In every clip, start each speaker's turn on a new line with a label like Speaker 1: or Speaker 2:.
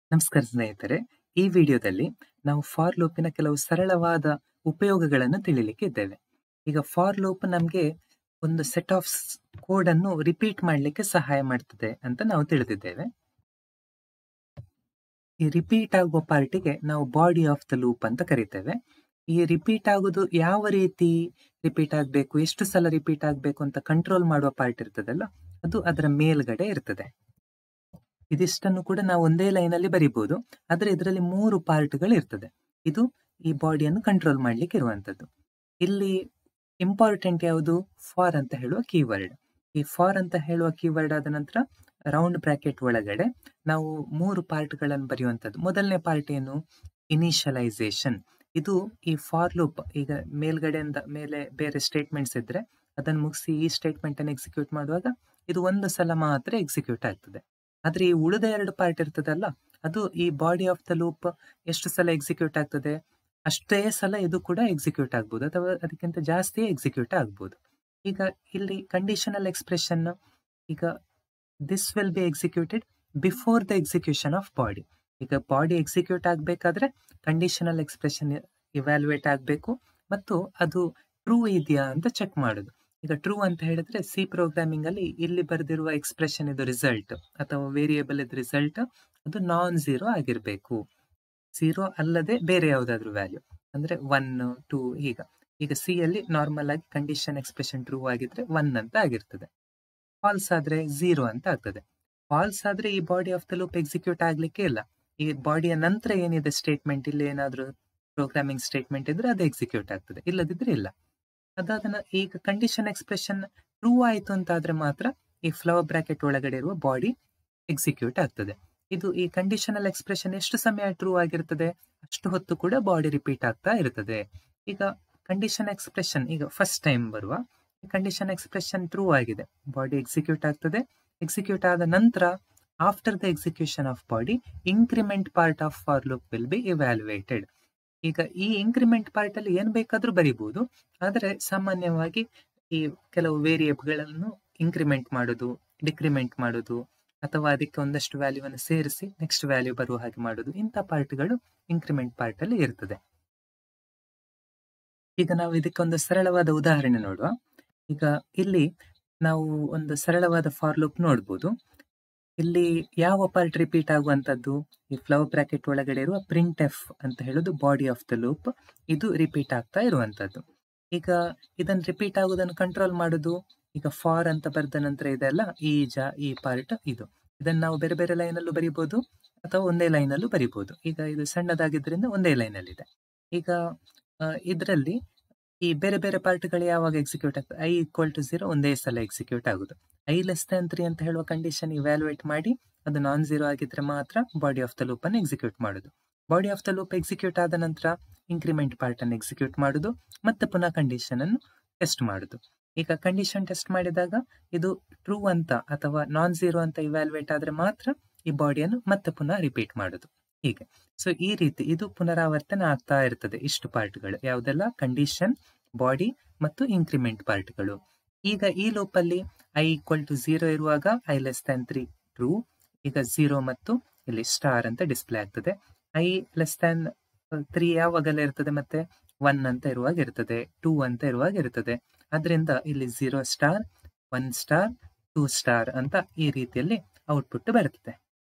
Speaker 1: ನಮಸ್ಕಾರ ಸ್ನೇಹಿತರೆ ಈ ವಿಡಿಯೋದಲ್ಲಿ ನಾವು ಫಾರ್ ಲೂಪಿನ ಕೆಲವು ಸರಳವಾದ ಉಪಯೋಗಗಳನ್ನು ತಿಳಿಲಿಕ್ಕೆ ಇದ್ದೇವೆ ಈಗ ಫಾರ್ ಲೂಪ್ ನಮಗೆ ಒಂದು ಸೆಟ್ ಆಫ್ ಕೋಡ್ ಅನ್ನು ರಿಪೀಟ್ ಮಾಡಲಿಕ್ಕೆ ಸಹಾಯ ಮಾಡ್ತದೆ ಅಂತ ನಾವು ತಿಳಿದಿದ್ದೇವೆ ಈ ರಿಪೀಟ್ ಆಗುವ ಪಾರ್ಟಿಗೆ ನಾವು ಬಾಡಿ ಆಫ್ ದ ಲೂಪ್ ಅಂತ ಕರಿತೇವೆ ಈ ರಿಪೀಟ್ ಆಗುದು ಯಾವ ರೀತಿ ರಿಪೀಟ್ ಆಗಬೇಕು ಎಷ್ಟು ಸಲ ರಿಪೀಟ್ ಆಗಬೇಕು ಅಂತ ಕಂಟ್ರೋಲ್ ಮಾಡುವ ಪಾರ್ಟ್ ಇರ್ತದಲ್ಲ ಅದು ಅದರ ಮೇಲ್ಗಡೆ ಇರ್ತದೆ ಇದಿಷ್ಟನ್ನು ಕೂಡ ನಾವು ಒಂದೇ ಲೈನ್ ಅಲ್ಲಿ ಬರಿಬಹುದು ಆದ್ರೆ ಇದರಲ್ಲಿ ಮೂರು ಪಾರ್ಟ್ಗಳು ಇರ್ತದೆ ಇದು ಈ ಬಾಡಿಯನ್ನು ಕಂಟ್ರೋಲ್ ಮಾಡ್ಲಿಕ್ಕೆ ಇರುವಂತದ್ದು ಇಲ್ಲಿ ಇಂಪಾರ್ಟೆಂಟ್ ಯಾವುದು ಫಾರ್ ಅಂತ ಹೇಳುವ ಕೀವರ್ಡ್ ಈ ಫಾರ್ ಅಂತ ಹೇಳುವ ಕೀವರ್ಡ್ ಆದ ನಂತರ ರೌಂಡ್ ಬ್ರಾಕೆಟ್ ಒಳಗಡೆ ನಾವು ಮೂರು ಪಾರ್ಟ್ಗಳನ್ನು ಬರೆಯುವಂಥದ್ದು ಮೊದಲನೇ ಪಾರ್ಟ್ ಏನು ಇನಿಷಿಯಲೈಸೇಷನ್ ಇದು ಈ ಫಾರ್ ಲೂಪ್ ಈಗ ಮೇಲ್ಗಡೆಯಿಂದ ಮೇಲೆ ಬೇರೆ ಸ್ಟೇಟ್ಮೆಂಟ್ಸ್ ಇದ್ರೆ ಅದನ್ನು ಮುಗಿಸಿ ಈ ಸ್ಟೇಟ್ಮೆಂಟ್ ಅನ್ನು ಎಕ್ಸಿಕ್ಯೂಟ್ ಮಾಡುವಾಗ ಇದು ಒಂದು ಸಲ ಮಾತ್ರ ಎಕ್ಸಿಕ್ಯೂಟ್ ಆಗ್ತದೆ ಆದ್ರೆ ಈ ಉಳಿದ ಎರಡು ಪಾರ್ಟ್ ಇರ್ತದಲ್ಲ ಅದು ಈ ಬಾಡಿ ಆಫ್ ದ ಲೂಪ್ ಎಷ್ಟು ಸಲ ಎಕ್ಸಿಕ್ಯೂಟ್ ಆಗ್ತದೆ ಅಷ್ಟೇ ಸಲ ಇದು ಕೂಡ ಎಕ್ಸಿಕ್ಯೂಟ್ ಆಗ್ಬೋದು ಅಥವಾ ಅದಕ್ಕಿಂತ ಜಾಸ್ತಿ ಎಕ್ಸಿಕ್ಯೂಟ್ ಆಗ್ಬೋದು ಈಗ ಇಲ್ಲಿ ಕಂಡೀಷನಲ್ ಎಕ್ಸ್ಪ್ರೆಷನ್ ಈಗ this will be executed before the execution of body ಈಗ ಬಾಡಿ ಎಕ್ಸಿಕ್ಯೂಟ್ ಆಗಬೇಕಾದ್ರೆ ಕಂಡೀಷನಲ್ ಎಕ್ಸ್ಪ್ರೆಷನ್ ಇವ್ಯಾಲ್ಯುಯೇಟ್ ಆಗಬೇಕು ಮತ್ತು ಅದು ಟ್ರೂ ಇದೆಯಾ ಅಂತ ಚೆಕ್ ಮಾಡೋದು ಈಗ ಟ್ರೂ ಅಂತ ಹೇಳಿದ್ರೆ ಸಿ ಪ್ರೋಗ್ರಾಮಿಂಗ್ ಅಲ್ಲಿ ಇಲ್ಲಿ ಬರೆದಿರುವ ಎಕ್ಸ್ಪ್ರೆಷನ್ ಇದು ರಿಸಲ್ಟ್ ಅಥವಾ ವೇರಿಯೇಬಲ್ ಇದು ರಿಸಲ್ಟ್ ಅದು ನಾನ್ ಝೀರೋ ಆಗಿರ್ಬೇಕು ಝೀರೋ ಅಲ್ಲದೆ ಬೇರೆ ಯಾವುದಾದ್ರೂ ವ್ಯಾಲ್ಯೂ ಅಂದ್ರೆ ಒನ್ ಟೂ ಈಗ ಈಗ ಸಿ ಅಲ್ಲಿ ನಾರ್ಮಲ್ ಆಗಿ ಕಂಡೀಷನ್ ಎಕ್ಸ್ಪ್ರೆಷನ್ ಟ್ರೂ ಆಗಿದ್ರೆ ಒನ್ ಅಂತ ಆಗಿರ್ತದೆ ಫಾಲ್ಸ್ ಆದ್ರೆ ಝೀರೋ ಅಂತ ಆಗ್ತದೆ ಫಾಲ್ಸ್ ಆದ್ರೆ ಈ body of the loop execute ಆಗ್ಲಿಕ್ಕೆ ಇಲ್ಲ ಈ ಬಾಡಿಯ ನಂತರ ಏನಿದೆ ಸ್ಟೇಟ್ಮೆಂಟ್ ಇಲ್ಲಿ ಏನಾದ್ರೂ ಪ್ರೋಗ್ರಾಮಿಂಗ್ ಸ್ಟೇಟ್ಮೆಂಟ್ ಇದ್ರೆ ಅದು ಎಕ್ಸಿಕ್ಯೂಟ್ ಆಗ್ತದೆ ಇಲ್ಲದಿದ್ರೆ ಇಲ್ಲ ಅದಾದ ಈಗ ಕಂಡೀಷನ್ ಎಕ್ಸ್ಪ್ರೆಷನ್ ಟ್ರೂ ಆಯ್ತು ಅಂತ ಆದ್ರೆ ಮಾತ್ರ ಈ ಫ್ಲವರ್ ಬ್ರಾಕೆಟ್ ಒಳಗಡೆ ಇರುವ ಬಾಡಿ ಎಕ್ಸಿಕ್ಯೂಟ್ ಆಗ್ತದೆ ಇದು ಈ ಕಂಡೀಷನಲ್ ಎಕ್ಸ್ಪ್ರೆಷನ್ ಎಷ್ಟು ಸಮಯ ಟ್ರೂ ಆಗಿರ್ತದೆ ಅಷ್ಟು ಹೊತ್ತು ಕೂಡ ಬಾಡಿ ರಿಪೀಟ್ ಆಗ್ತಾ ಇರ್ತದೆ ಈಗ ಕಂಡೀಷನ್ ಎಕ್ಸ್ಪ್ರೆಷನ್ ಈಗ ಫಸ್ಟ್ ಟೈಮ್ ಬರುವ ಕಂಡೀಷನ್ ಎಕ್ಸ್ಪ್ರೆಷನ್ ಟ್ರೂ ಆಗಿದೆ ಬಾಡಿ ಎಕ್ಸಿಕ್ಯೂಟ್ ಆಗ್ತದೆ ಎಕ್ಸಿಕ್ಯೂಟ್ ಆದ ನಂತರ after the execution of body increment part of for loop will be evaluated ಈಗ ಈ ಇಂಕ್ರಿಮೆಂಟ್ ಪಾರ್ಟ್ ಅಲ್ಲಿ ಏನ್ ಬೇಕಾದ್ರೂ ಬರಿಬಹುದು ಆದರೆ ಸಾಮಾನ್ಯವಾಗಿ ಈ ಕೆಲವು ವೇರಿಯೇಬಲ್ಗಳನ್ನು ಇಂಕ್ರಿಮೆಂಟ್ ಮಾಡೋದು ಡಿಕ್ರಿಮೆಂಟ್ ಮಾಡೋದು ಅಥವಾ ಅದಕ್ಕೆ ಒಂದಷ್ಟು ವ್ಯಾಲ್ಯೂವನ್ನು ಸೇರಿಸಿ ನೆಕ್ಸ್ಟ್ ವ್ಯಾಲ್ಯೂ ಬರುವ ಹಾಗೆ ಮಾಡೋದು ಇಂಥ ಪಾರ್ಟ್ಗಳು ಇಂಕ್ರಿಮೆಂಟ್ ಪಾರ್ಟ್ ಅಲ್ಲಿ ಇರ್ತದೆ ಈಗ ನಾವು ಇದಕ್ಕೆ ಒಂದು ಸರಳವಾದ ಉದಾಹರಣೆ ನೋಡುವ ಈಗ ಇಲ್ಲಿ ನಾವು ಒಂದು ಸರಳವಾದ ಫಾರ್ ಲೂಪ್ ನೋಡ್ಬೋದು ಇಲ್ಲಿ ಯಾವ ಪಾರ್ಟ್ ರಿಪೀಟ್ ಆಗುವಂತದ್ದು ಈ ಫ್ಲವರ್ ಬ್ರಾಕೆಟ್ ಒಳಗಡೆ ಇರುವ ಪ್ರಿಂಟ್ ಎಫ್ ಅಂತ ಹೇಳೋದು ಬಾಡಿ ಆಫ್ ದ ಲೂಪ್ ಇದು ರಿಪೀಟ್ ಆಗ್ತಾ ಇರುವಂತದ್ದು ಈಗ ಇದನ್ನು ರಿಪೀಟ್ ಆಗುವುದನ್ನು ಕಂಟ್ರೋಲ್ ಮಾಡೋದು ಈಗ ಫಾರ್ ಅಂತ ಬರೆದ ನಂತರ ಇದೆಲ್ಲ ಈ ಜ ಈ ಪಾರ್ಟ್ ಇದು ಇದನ್ನು ನಾವು ಬೇರೆ ಬೇರೆ ಲೈನ್ ಅಲ್ಲೂ ಬರಿಬಹುದು ಅಥವಾ ಒಂದೇ ಲೈನ್ ಅಲ್ಲೂ ಬರಿಬಹುದು ಈಗ ಇದು ಸಣ್ಣದಾಗಿದ್ರಿಂದ ಒಂದೇ ಲೈನ್ ಅಲ್ಲಿ ಇದೆ ಈಗ ಇದರಲ್ಲಿ ಈ ಬೇರೆ ಬೇರೆ ಪಾರ್ಟ್ಗಳು ಯಾವಾಗ ಎಕ್ಸಿಕ್ಯೂಟ್ ಆಗ್ತದೆ ಐ ಈಕ್ವಲ್ ಟು ಝೀರೋ ಒಂದೇ ಸಲ ಎಕ್ಸಿಕ್ಯೂಟ್ ಆಗುದು ಐ ಲೆಸ್ ದನ್ ತ್ರೀ ಅಂತ ಹೇಳುವ ಕಂಡೀಷನ್ ಇವ್ಯಾಲ್ಯುಯೇಟ್ ಮಾಡಿ ಅದು ನಾನ್ ಝೀರೋ ಆಗಿದ್ರೆ ಮಾತ್ರ ಬಾಡಿ ಆಫ್ ದ ಲೂಪ್ ಅನ್ನು ಎಕ್ಸಿಕ್ಯೂಟ್ ಮಾಡುದು body of the loop execute ಆದ ನಂತರ ಇಂಕ್ರಿಮೆಂಟ್ ಪಾರ್ಟ್ ಅನ್ನು ಎಕ್ಸಿಕ್ಯೂಟ್ ಮಾಡುದು ಮತ್ತೆ ಪುನಃ ಕಂಡೀಷನ್ ಅನ್ನು ಟೆಸ್ಟ್ ಮಾಡುದು ಈಗ ಕಂಡೀಷನ್ ಟೆಸ್ಟ್ ಮಾಡಿದಾಗ ಇದು ಟ್ರೂ ಅಂತ ಅಥವಾ ನಾನ್ ಝೀರೋ ಅಂತ ಇವ್ಯಾಲ್ಯುಯೇಟ್ ಆದ್ರೆ ಮಾತ್ರ ಈ ಬಾಡಿಯನ್ನು ಮತ್ತೆ ಪುನಃ ರಿಪೀಟ್ ಮಾಡುದು ಹೀಗೆ ಸೊ ಈ ರೀತಿ ಇದು ಪುನರಾವರ್ತನೆ ಆಗ್ತಾ ಇರ್ತದೆ ಇಷ್ಟು ಪಾರ್ಟ್ಗಳು ಯಾವುದೆಲ್ಲ ಕಂಡೀಷನ್ ಬಾಡಿ ಮತ್ತು ಇಂಕ್ರಿಮೆಂಟ್ ಪಾರ್ಟ್ಗಳು ಈಗ ಈ ಲೂಪ್ ಅಲ್ಲಿ ಐ ಈಕ್ವಲ್ ಟು ಝೀರೋ ಇರುವಾಗ i less than three true ಈಗ ಝೀರೋ ಮತ್ತು ಇಲ್ಲಿ ಸ್ಟಾರ್ ಅಂತ ಡಿಸ್ಪ್ಲೇ ಆಗ್ತದೆ ಐ ಲೆಸ್ ದನ್ ತ್ರೀ ಯಾವಾಗೆಲ್ಲ ಇರ್ತದೆ ಮತ್ತೆ ಒನ್ ಅಂತ ಇರುವಾಗ ಇರ್ತದೆ ಟೂ ಅಂತ ಇರುವಾಗ ಇರ್ತದೆ ಅದರಿಂದ ಇಲ್ಲಿ zero star one star two star ಅಂತ ಈ ರೀತಿಯಲ್ಲಿ ಔಟ್ಪುಟ್ ಬರ್ತದೆ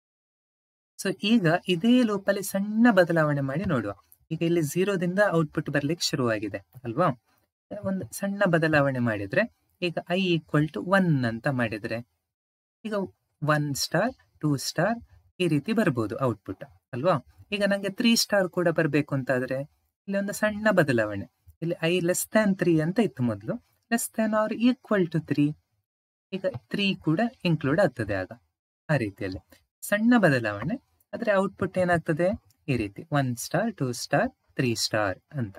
Speaker 1: ಸೊ ಈಗ ಇದೇ ಲೂಪಲ್ಲಿ ಸಣ್ಣ ಬದಲಾವಣೆ ಮಾಡಿ ನೋಡುವ ಈಗ ಇಲ್ಲಿ ಝೀರೋದಿಂದ ಔಟ್ಪುಟ್ ಬರ್ಲಿಕ್ಕೆ ಶುರುವಾಗಿದೆ ಅಲ್ವಾ ಒಂದು ಸಣ್ಣ ಬದಲಾವಣೆ ಮಾಡಿದ್ರೆ ಈಗ ಐ ಈಕ್ವಲ್ ಟು ಒನ್ ಅಂತ ಮಾಡಿದ್ರೆ ಈಗ ಒನ್ ಸ್ಟಾರ್ ಟೂ ಸ್ಟಾರ್ ಈ ರೀತಿ ಬರ್ಬೋದು ಔಟ್ಪುಟ್ ಅಲ್ವಾ ಈಗ ನಂಗೆ ತ್ರೀ ಸ್ಟಾರ್ ಕೂಡ ಬರಬೇಕು ಅಂತಾದ್ರೆ ಇಲ್ಲಿ ಒಂದು ಸಣ್ಣ ಬದಲಾವಣೆ ಇಲ್ಲಿ ಐ ಲೆಸ್ ದ್ಯಾನ್ ತ್ರೀ ಅಂತ ಇತ್ತು ಮೊದಲು less than or equal to three ಈಗ ತ್ರೀ ಕೂಡ ಇನ್ಕ್ಲೂಡ್ ಆಗ್ತದೆ ಆಗ ಆ ರೀತಿಯಲ್ಲಿ ಸಣ್ಣ ಬದಲಾವಣೆ ಆದ್ರೆ ಔಟ್ಪುಟ್ ಏನಾಗ್ತದೆ ಈ ರೀತಿ one star two star three star ಅಂತ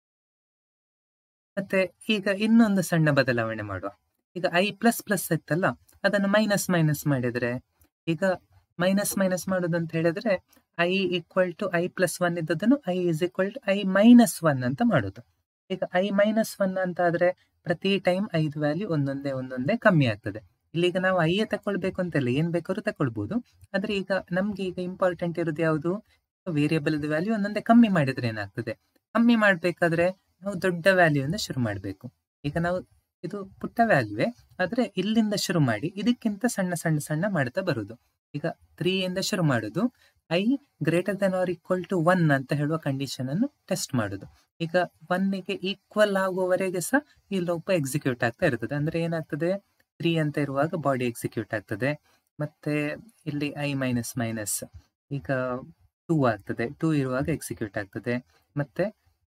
Speaker 1: ಮತ್ತೆ ಈಗ ಇನ್ನೊಂದು ಸಣ್ಣ ಬದಲಾವಣೆ ಮಾಡುವ ಈಗ ಐ ಪ್ಲಸ್ ಪ್ಲಸ್ ಇತ್ತಲ್ಲ ಅದನ್ನು ಮೈನಸ್ ಮೈನಸ್ ಮಾಡಿದ್ರೆ ಈಗ ಮೈನಸ್ ಮೈನಸ್ ಮಾಡೋದು ಅಂತ ಹೇಳಿದ್ರೆ i equal to i plus one ಇದ್ದದನ್ನು i is equal to i minus one ಅಂತ ಮಾಡೋದು ಈಗ ಐ ಮೈನಸ್ ಒನ್ ಅಂತ ಆದ್ರೆ ಪ್ರತಿ ಟೈಮ್ ಐದು ವ್ಯಾಲ್ಯೂ ಒಂದೊಂದೇ ಒಂದೊಂದೇ ಕಮ್ಮಿ ಆಗ್ತದೆ ಇಲ್ಲೀಗ ನಾವು ಐಯೇ ತಕೊಳ್ಬೇಕು ಅಂತಿಲ್ಲ ಏನ್ ಬೇಕಾದ್ರೂ ತಕೊಳ್ಬೋದು ಆದ್ರೆ ಈಗ ನಮ್ಗೆ ಈಗ ಇಂಪಾರ್ಟೆಂಟ್ ಇರೋದು ಯಾವುದು ವೇರಿಯಬಲ್ ವ್ಯಾಲ್ಯೂ ಒಂದೊಂದೇ ಕಮ್ಮಿ ಮಾಡಿದ್ರೆ ಏನಾಗ್ತದೆ ಕಮ್ಮಿ ಮಾಡ್ಬೇಕಾದ್ರೆ ನಾವು ದೊಡ್ಡ ವ್ಯಾಲ್ಯೂ ಇಂದ ಶುರು ಮಾಡಬೇಕು ಈಗ ನಾವು ಇದು ಪುಟ್ಟ ವ್ಯಾಲ್ಯೂವೇ ಆದ್ರೆ ಇಲ್ಲಿಂದ ಶುರು ಮಾಡಿ ಇದಕ್ಕಿಂತ ಸಣ್ಣ ಸಣ್ಣ ಸಣ್ಣ ಮಾಡ್ತಾ ಬರುದು ಈಗ ತ್ರೀ ಇಂದ ಶುರು ಮಾಡುದು i greater than or equal to one ಅಂತ ಹೇಳುವ ಕಂಡೀಷನ್ ಅನ್ನು ಟೆಸ್ಟ್ ಮಾಡುದು ಈಗ ಒನ್ನಿಗೆ ಈಕ್ವಲ್ ಆಗುವವರೆಗೆ ಸಹ ಈ ಲೂಪ್ ಎಕ್ಸಿಕ್ಯೂಟ್ ಆಗ್ತಾ ಇರ್ತದೆ ಅಂದ್ರೆ ಏನಾಗ್ತದೆ ತ್ರೀ ಅಂತ ಇರುವಾಗ ಬಾಡಿ ಎಕ್ಸಿಕ್ಯೂಟ್ ಆಗ್ತದೆ ಮತ್ತೆ ಇಲ್ಲಿ ಐ ಮೈನಸ್ ಮೈನಸ್ ಈಗ ಟೂ ಆಗ್ತದೆ ಟೂ ಇರುವಾಗ ಎಕ್ಸಿಕ್ಯೂಟ್ ಆಗ್ತದೆ ಮತ್ತೆ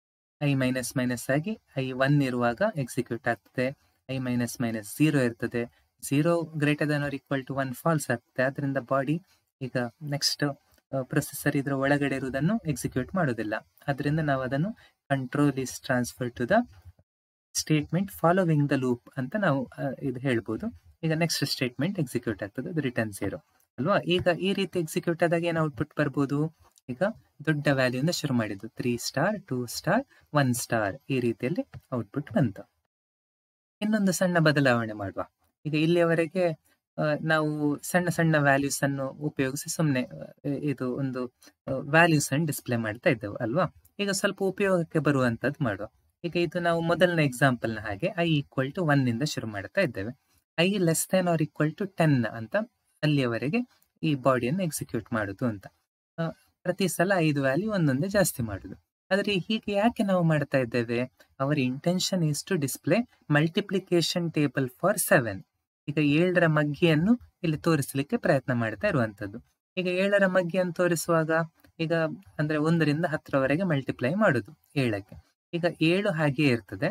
Speaker 1: ಐ ಮೈನಸ್ ಮೈನಸ್ ಆಗಿ ಐ ಒನ್ ಇರುವಾಗ ಎಕ್ಸಿಕ್ಯೂಟ್ ಆಗ್ತದೆ ಐ ಮೈನಸ್ ಮೈನಸ್ ಝೀರೋ ಇರ್ತದೆ zero greater than or equal to one false ಆಗ್ತದೆ ಅದರಿಂದ ಬಾಡಿ ಈಗ ನೆಕ್ಸ್ಟ್ ಪ್ರೊಸೆಸರ್ ಇದ್ರ ಒಳಗಡೆ ಇರುವುದನ್ನು ಎಕ್ಸಿಕ್ಯೂಟ್ ಮಾಡೋದಿಲ್ಲ ಅದರಿಂದ ನಾವು ಅದನ್ನು control is transfer to the statement following the loop ಅಂತ ನಾವು ಇದು ಹೇಳ್ಬೋದು ಈಗ ನೆಕ್ಸ್ಟ್ ಸ್ಟೇಟ್ಮೆಂಟ್ ಎಕ್ಸಿಕ್ಯೂಟ್ ಆಗ್ತದೆ ಅದು ರಿಟರ್ನ್ ಝೀರೋ ಅಲ್ವಾ ಈಗ ಈ ರೀತಿ ಎಕ್ಸಿಕ್ಯೂಟ್ ಆದಾಗ ಏನು ಔಟ್ಪುಟ್ ಬರ್ಬೋದು ಈಗ ದೊಡ್ಡ ವ್ಯಾಲ್ಯೂಯಿಂದ ಶುರು ಮಾಡಿದ್ದು three star two star one star ಈ ರೀತಿಯಲ್ಲಿ ಔಟ್ಪುಟ್ ಬಂತು ಇನ್ನೊಂದು ಸಣ್ಣ ಬದಲಾವಣೆ ಮಾಡುವ ಈಗ ಇಲ್ಲಿಯವರೆಗೆ ನಾವು ಸಣ್ಣ ಸಣ್ಣ ವ್ಯಾಲ್ಯೂಸ್ ಅನ್ನು ಉಪಯೋಗಿಸಿ ಸುಮ್ಮನೆ ಇದು ಒಂದು ವ್ಯಾಲ್ಯೂಸ್ ಅನ್ನು ಡಿಸ್ಪ್ಲೇ ಮಾಡ್ತಾ ಇದ್ದೆವು ಅಲ್ವಾ ಈಗ ಸ್ವಲ್ಪ ಉಪಯೋಗಕ್ಕೆ ಬರುವಂತದ್ದು ಮಾಡುವ ಈಗ ಇದು ನಾವು ಮೊದಲನೇ ಎಕ್ಸಾಂಪಲ್ ನ ಹಾಗೆ ಐ ಈಕ್ವಲ್ ಟು ಒನ್ ಇಂದ ಶುರು ಮಾಡ್ತಾ ಇದ್ದೇವೆ i less than or equal to ten ಅಂತ ಅಲ್ಲಿಯವರೆಗೆ ಈ ಬಾಡಿಯನ್ನು ಎಕ್ಸಿಕ್ಯೂಟ್ ಮಾಡುದು ಅಂತ ಪ್ರತಿ ಸಲ ಐದು ವ್ಯಾಲ್ಯೂ ಒಂದೊಂದೇ ಜಾಸ್ತಿ ಮಾಡುದು ಆದರೆ ಹೀಗೆ ಯಾಕೆ ನಾವು ಮಾಡ್ತಾ ಇದ್ದೇವೆ our intention is to display multiplication table for seven ಈಗ ಏಳರ ಮಗ್ಗಿಯನ್ನು ಇಲ್ಲಿ ತೋರಿಸಲಿಕ್ಕೆ ಪ್ರಯತ್ನ ಮಾಡ್ತಾ ಇರುವಂತದ್ದು ಈಗ ಏಳರ ಮಗ್ಗಿಯನ್ನು ತೋರಿಸುವಾಗ ಈಗ ಅಂದ್ರೆ ಒಂದರಿಂದ ಹತ್ತರವರೆಗೆ ಮಲ್ಟಿಪ್ಲೈ ಮಾಡುದು ಏಳಕ್ಕೆ ಈಗ ಏಳು ಹಾಗೆ ಇರ್ತದೆ